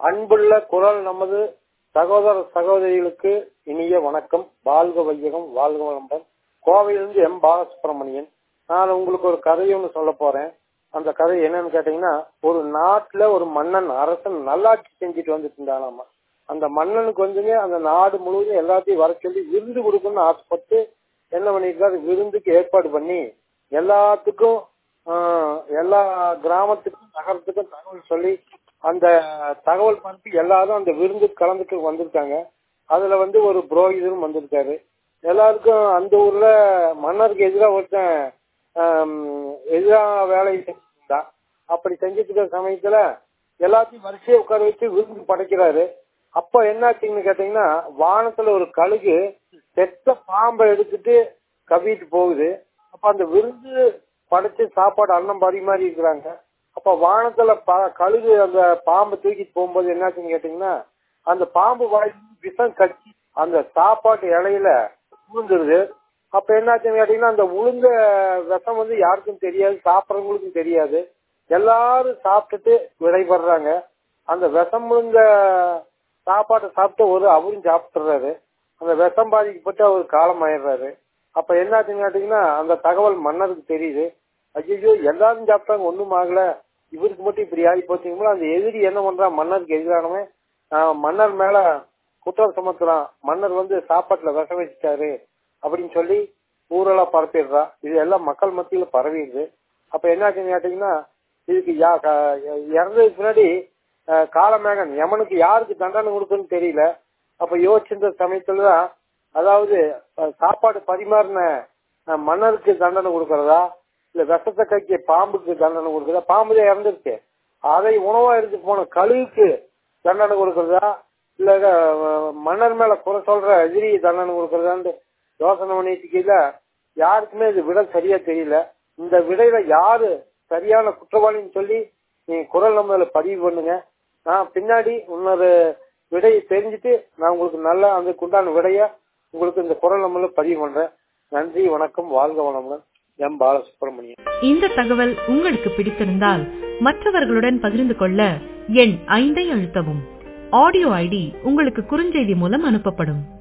அன்புள்ள குரல் நமது சகோதர சகோதரிகளுக்கு இனிய வணக்கம் வாழ்க வையகம் வாழ்க வளம்பன் கோவையிலிருந்து எம் பாலசுப்ரமணியன் நான் உங்களுக்கு ஒரு கதை ஒன்று சொல்ல போறேன் அந்த கதை என்னன்னு கேட்டீங்கன்னா ஒரு நாட்டுல ஒரு மன்னன் அரசன் நல்லாட்சி செஞ்சுட்டு வந்துட்டு இருந்தானாமா அந்த மன்னனுக்கு வந்துங்க அந்த நாடு முழுவதும் எல்லாத்தையும் வர சொல்லி விருந்து கொடுக்கணும்னு ஆசைப்பட்டு என்ன பண்ணிருக்காரு விருந்துக்கு ஏற்பாடு பண்ணி எல்லாத்துக்கும் ஆஹ், எல்லா கிராமத்துக்கும் நகரத்துக்கும் தகவல் சொல்லி அந்த தகவல் பரப்பி எல்லாரும் அந்த விருந்துக்கு கலந்துக்கு வந்திருக்காங்க அதுல வந்து ஒரு புரோகிதரும் வந்திருக்காரு எல்லாருக்கும் அந்த ஊர்ல மன்னருக்கு எதிராக ஒருத்தன் ஆம், எதிராக வேலை செஞ்சுருந்தான் அப்படி செஞ்சுட்டு இருக்கிற சமயத்துல எல்லாத்தையும் வரிசையை உட்கார வச்சு விருந்து படைக்கிறாரு அப்ப என்னாச்சுன்னு கேட்டீங்கன்னா வானத்துல ஒரு கழுகு செத்த பாம்பை எடுத்துட்டு கவிட்டு போகுது அப்ப அந்த விருந்து படைச்சு சாப்பாடு அன்னம் பரிமாறி இருக்கிறாங்க அப்ப வானத்துல ப- கழுகு அந்த பாம்பை தூக்கிட்டு போகும்போது என்னாச்சுன்னு கேட்டீங்கன்னா அந்த பாம்பு வாய் விஷம் கட்சி அந்த சாப்பாட்டு இலையில விழுந்துருது அப்ப என்னாச்சுன்னு கேட்டீங்கன்னா அந்த உளுந்த விஷம் வந்து யாருக்கும் தெரியாது சாப்பிட்றவங்களுக்கும் தெரியாது எல்லாரும் சாப்பிட்டுட்டு விடைபடுறாங்க அந்த விஷம் விழுந்த சாப்பாட்டை சாப்பிட்டு ஒரு அவரும் சாப்பிட்டுறாரு அந்த விஷம் பாதிக்கப்பட்டு அவர் காலம் ஆயிடுறாரு அப்ப என்னாச்சுன்னு கேட்டீங்கன்னா அந்த தகவல் மன்னருக்கு தெரியுது ஐயோ எல்லாரும் சாப்பிட்டாங்க ஒண்ணும் ஆகல இவருக்கு மட்டும் இப்படி ஆகி போச்சுங்களா அந்த எதிரி என்ன பண்றான் மன்னருக்கு எதிரானவன் ஆஹ், மன்னர் மேல குற்றம் சுமத்துறான் மன்னர் வந்து சாப்பாட்டுல விஷம் வச்சுட்டாரு அப்படின்னு சொல்லி ஊரெல்லாம் பரப்பிடுறா இது எல்லாம் மக்கள் மத்தியில பரவிடுது அப்ப என்னாச்சுன்னு கேட்டீங்கன்னா இதுக்கு யா- க- இறந்ததுக்கு பின்னாடி அஹ், காலமேகன் யமனுக்கு யாருக்கு தண்டனை கொடுக்குன்னு தெரியல அப்ப யோசிச்சிருந்த சமயத்துலதான் அதாவது அஹ், சாப்பாடு பரிமாறின அஹ், மன்னருக்கு தண்டனை கொடுக்கறதா இல்ல விஷத்தை கைக்கு பாம்புக்கு தண்டனை கொடுக்கறதா பாம்பு தான் இறந்துருச்சு அதை உணவா எடுத்து போன கழுகுக்கு தண்டனை கொடுக்கறதா இல்ல அஹ், மன்னர் மேல குறை சொல்ற எதிரி தண்டனை கொடுக்கறதான்னு யோசனை பண்ணிட்டு இருக்கையில யாருக்குமே இது விடை சரியா தெரியல இந்த விடையில யாரு சரியான குற்றவாளின்னு சொல்லி நீங்க குரல் நம்மள பதிவு பண்ணுங்க நான் பின்னாடி இன்னொரு விடையை தெரிஞ்சுட்டு நான் உங்களுக்கு நல்ல அதுக்கு உண்டான விடைய உங்களுக்கு இந்த குரல் நம்மள பதிவு பண்றேன் நன்றி வணக்கம் வாழ்க வளமுடன் எம் பாலசுப்ரமணியன் இந்த தகவல் உங்களுக்கு பிடித்திருந்தால் மற்றவர்களுடன் பகிர்ந்து கொள்ள எண் ஐந்தை அழுத்தவும் ஆடியோ ஐடி உங்களுக்கு குறுஞ்செய்தி மூலம் அனுப்பப்படும்